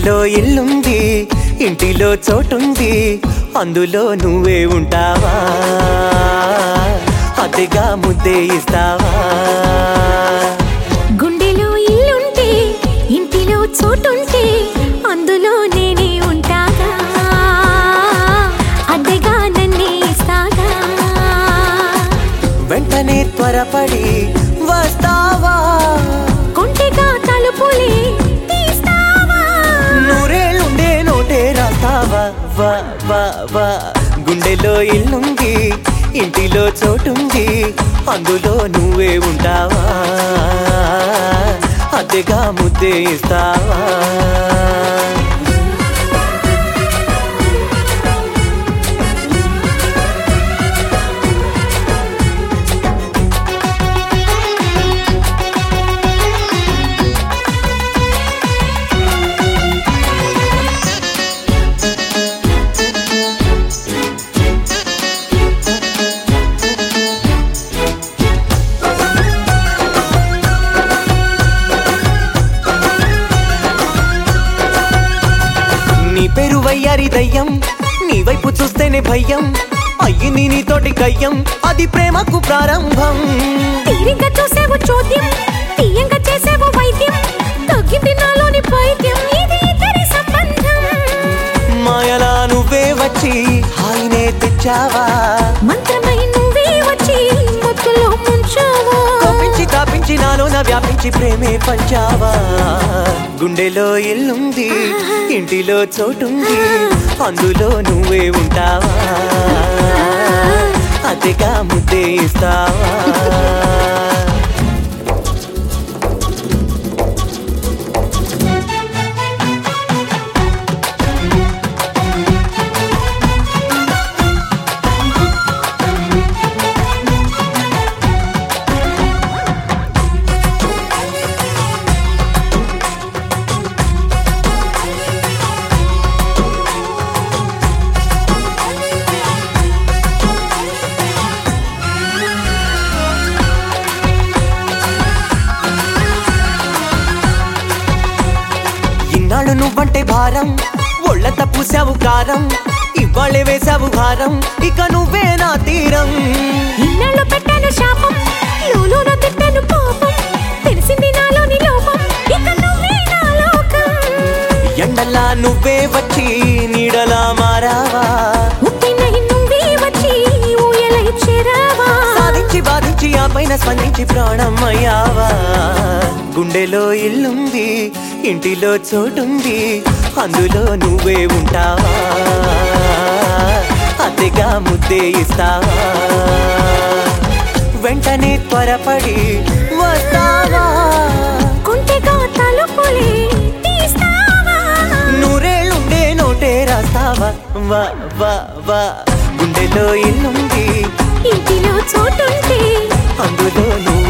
గుండెలో ఇల్లుంది ఇంటిలో చోటుంది అందులో నువ్వే ఉంటావా అతిగా ముద్దే ఇస్తావా గుండెలో ఇల్లుంటే ఇంటిలో చోటుంటే అందులో నేనే ఉంటాగా అద్దెగా నన్నే ఇస్తాగా వెంటనే త్వరపడి వస్తావా కొంటెగా తలుపులే తీస్తావా నూరేళ్ళుండే నోటే రాస్తావా వా వా వా గుండెలో ఇల్లుంది ఇంటిలో చోటుంది అందులో నువ్వే ఉంటావా అద్దెగా ముద్దే ఇస్తావా నీ పేరు వయ్యారి దయ్యం నీ వైపు చూస్తేనే భయం అయ్యింది నీతోటి కయ్యం అది ప్రేమకు ప్రారంభం తీరిక చూసేవు చోద్యం తీయంగా చేసేవు వైద్యం తగ్గింది నాలోని పైద్యం ఇది ఇద్దరి సంబంధం మాయలా నువ్వే వచ్చి హాయినే తెచ్చావా మంత్రమై నువ్వే వచ్చి మత్తులో ముంచావా కోపించి తాపించి నాలోన వ్యాపించి ప్రేమే పంచావా గుండెలో ఇల్లుంది ఇంటిలో చోటుంది అందులో నువ్వే ఉంటావా అతిగా ముద్దే ఇస్తావా ఇన్నాళ్ళు నువ్వంటే భారం ఒళ్ళంత పూసావు కారం ఇవాళే వేసావు భారం ఇక నువ్వే నా తీరం ఇన్నాళ్ళు పెట్టాను శాపం లోలోన తిట్టాను పాపం తెలిసింది నాలోని లోపం ఇక నువ్వే నా లోకం ఎండలా నువ్వే వచ్చి నీడలా మారావా ఉప్పినై నువ్వే వచ్చి ఊయలై చేరావా సాధించి బాధించి ఆ పైన స్పందించి ప్రాణం అయ్యావా గుండెలో ఇల్లుంది ఇంటిలో చోటుంది అందులో నువ్వే ఉంటావా అతిగా ముద్దే ఇస్తావా వెంటనే త్వరపడి వస్తావా కొంటెగా తలుపులే తీస్తావా నూరేళ్ళుండే నోటే రాస్తావా వా వా వా గుండెలో ఇల్లుంది ఇంటిలో చోటుంటే అందులో నువ్వు